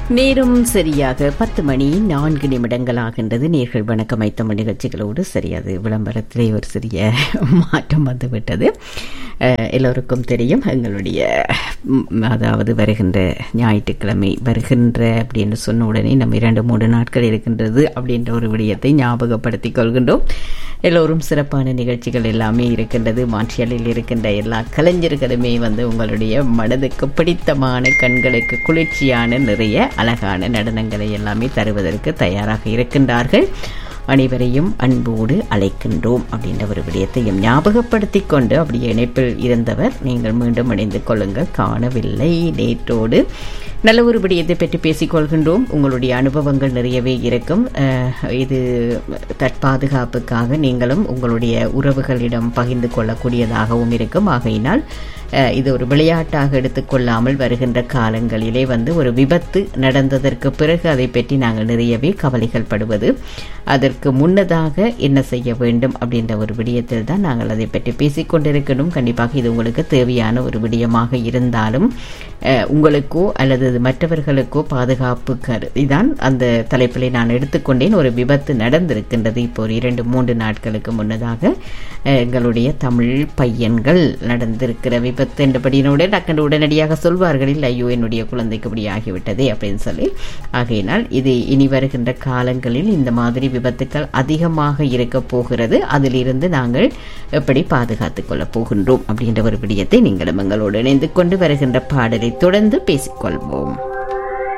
நேரம் சரியாக பத்து மணி நான்கு நிமிடங்கள் ஆகின்றது நேர்கள் வணக்கம் ஐத்தமிழ் நிகழ்ச்சிகளோடு சரியாது விளம்பரத்திலே ஒரு சிறிய மாற்றம் வந்துவிட்டது அஹ், எல்லோருக்கும் தெரியும் எங்களுடைய ம், அதாவது வருகின்ற ஞாயிற்றுக்கிழமை வருகின்ற அப்படின்னு சொன்ன உடனே நம்ம இரண்டு மூன்று நாட்கள் இருக்கின்றது அப்படின்ற ஒரு விடயத்தை ஞாபகப்படுத்திக் கொள்கின்றோம் எல்லோரும் சிறப்பான நிகழ்ச்சிகள் எல்லாமே இருக்கின்றது மாற்றியலில் இருக்கின்ற எல்லா கலைஞர்களுமே வந்து உங்களுடைய மனதுக்கு பிடித்தமான கண்களுக்கு குளிர்ச்சியான நிறைய அழகான நடனங்களை எல்லாமே தருவதற்கு தயாராக இருக்கின்றார்கள் அனைவரையும் அன்போடு அழைக்கின்றோம் அப்படின்ற ஒரு விடயத்தையும் ஞாபகப்படுத்திக் கொண்டு அப்படியே இணைப்பில் இருந்தவர் நீங்கள் மீண்டும் இணைந்து கொள்ளுங்கள் காணவில்லை நேற்றோடு நல்ல ஒரு விடயத்தை பற்றி பேசிக்கொள்கின்றோம் உங்களுடைய அனுபவங்கள் நிறையவே இருக்கும் அஹ், இது தற்பாதுகாப்புக்காக நீங்களும் உங்களுடைய உறவுகளிடம் பகிர்ந்து கொள்ளக்கூடியதாகவும் இருக்கும் ஆகையினால் அஹ், இது ஒரு விளையாட்டாக எடுத்துக்கொள்ளாமல் வருகின்ற காலங்களிலே வந்து ஒரு விபத்து நடந்ததற்கு பிறகு அதை பற்றி நாங்கள் நிறையவே கவலைகள் படுவது அதற்கு முன்னதாக என்ன செய்ய வேண்டும் அப்படின்ற ஒரு விடயத்தில் தான் நாங்கள் அதை பற்றி பேசிக்கொண்டிருக்கணும் கண்டிப்பாக இது உங்களுக்கு தேவையான ஒரு விடயமாக இருந்தாலும் அஹ், உங்களுக்கோ அல்லது மற்றவர்களுக்கோ பாதுகாப்பு கருதி தான் அந்த தலைப்பிலே நான் எடுத்துக்கொண்டேன் ஒரு விபத்து நடந்திருக்கின்றது இப்போ ஒரு இரண்டு மூன்று நாட்களுக்கு முன்னதாக அஹ், எங்களுடைய தமிழ் பையன்கள் நடந்திருக்கிற விபத்து என்றபடியினோட டக்குனு உடனடியாக சொல்வார்கள் இல்லை ஐயோ என்னுடைய குழந்தைக்கு இப்படி ஆகிவிட்டதே அப்படின்னு சொல்லி ஆகையினால் இது இனி வருகின்ற காலங்களில் இந்த மாதிரி விபத்துக்கள் அதிகமாக இருக்க போகிறது அதிலிருந்து நாங்கள் எப்படி பாதுகாத்துக் கொள்ளப் போகின்றோம் அப்படின்ற ஒரு விடயத்தை நீங்களும் எங்களோடு இணைந்து கொண்டு வருகின்ற பாடலை தொடர்ந்து பேசிக்கொள்வோம்